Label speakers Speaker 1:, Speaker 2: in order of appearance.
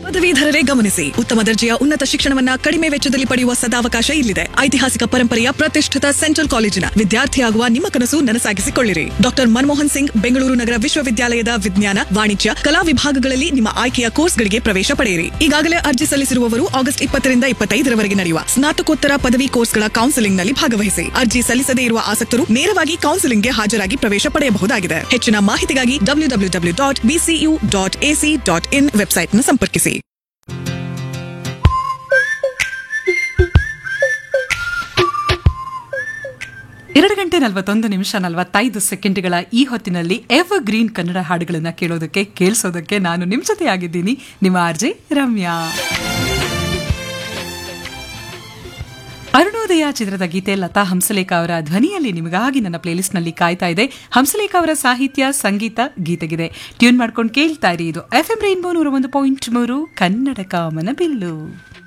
Speaker 1: ಪದವೀಧರರೇ ಗಮನಿಸಿ ಉತ್ತಮ ದರ್ಜೆಯ ಉನ್ನತ ಶಿಕ್ಷಣವನ್ನ ಕಡಿಮೆ ವೆಚ್ಚದಲ್ಲಿ ಪಡೆಯುವ ಸದಾವಕಾಶ ಇಲ್ಲಿದೆ ಐತಿಹಾಸಿಕ ಪರಂಪರೆಯ ಪ್ರತಿಷ್ಠಿತ ಸೆಂಟ್ರಲ್ ಕಾಲೇಜಿನ ವಿದ್ಯಾರ್ಥಿಯಾಗುವ ನಿಮ್ಮ ಕನಸು ನನಸಾಗಿಸಿಕೊಳ್ಳಿರಿ ಡಾಕ್ಟರ್ ಮನಮೋಹನ್ ಸಿಂಗ್ ಬೆಂಗಳೂರು ನಗರ ವಿಶ್ವವಿದ್ಯಾಲಯದ ವಿಜ್ಞಾನ ವಾಣಿಜ್ಯ ಕಲಾ ವಿಭಾಗಗಳಲ್ಲಿ ನಿಮ್ಮ ಆಯ್ಕೆಯ ಕೋರ್ಸ್ಗಳಿಗೆ ಪ್ರವೇಶ ಪಡೆಯಿರಿ ಈಗಾಗಲೇ ಅರ್ಜಿ ಸಲ್ಲಿಸಿರುವವರು ಆಗಸ್ಟ್ ಇಪ್ಪತ್ತರಿಂದ ಇಪ್ಪತ್ತೈದರವರೆಗೆ ನಡೆಯುವ ಸ್ನಾತಕೋತ್ತರ ಪದವಿ ಕೋರ್ಸ್ಗಳ ಕೌನ್ಸೆಲಿಂಗ್ನಲ್ಲಿ ಭಾಗವಹಿಸಿ ಅರ್ಜಿ ಸಲ್ಲಿಸದೇ ಇರುವ ಆಸಕ್ತರು ನೇರವಾಗಿ ಕೌನ್ಸೆಲಿಂಗ್ಗೆ ಹಾಜರಾಗಿ ಪ್ರವೇಶ ಪಡೆಯಬಹುದಾಗಿದೆ ಹೆಚ್ಚಿನ ಮಾಹಿತಿಗಾಗಿ W W W dot BCU dot AC dot in ವೆಬ್ಸೈಟ್ನ ಸಂಪರ್ಕಿಸಿ
Speaker 2: ಎರಡು ಗಂಟೆ ನಲವತ್ತೊಂದು ನಿಮಿಷ ನಲವತ್ತೈದು ಸೆಕೆಂಡ್ಗಳ ಈ ಹೊತ್ತಿನಲ್ಲಿ ಎವರ್ ಗ್ರೀನ್ ಕನ್ನಡ ಹಾಡುಗಳನ್ನ ಕೇಳೋದಕ್ಕೆ ಕೇಳಿಸೋದಕ್ಕೆ ನಾನು ನಿಮ್ಮ ಜೊತೆ ಆಗಿದ್ದೀನಿ ನಿಮ್ಮ ಆರ್ಜೆ ರಮ್ಯಾ ಅರುಣೋದಯ ಚಿತ್ರದ ಗೀತೆ ಲತಾ ಹಂಸಲೇಖ ಅವರ ಧ್ವನಿಯಲ್ಲಿ ನಿಮಗಾಗಿ ನನ್ನ ಪ್ಲೇಲಿಸ್ಟ್ನಲ್ಲಿ ಕಾಯ್ತಾ ಇದೆ ಹಂಸಲೇಖ ಅವರ ಸಾಹಿತ್ಯ ಸಂಗೀತ ಗೀತೆಗಿದೆ ಟ್ಯೂನ್ ಮಾಡ್ಕೊಂಡು ಕೇಳ್ತಾ ಇರಿ ಇದು ಎಫ್ ಎಂ ರೈನ್ಬೋ ನೂರ ಒಂದು ಪಾಯಿಂಟ್ ಮೂರು ಕನ್ನಡ ಕಾಮನ ಬಿಲ್ಲು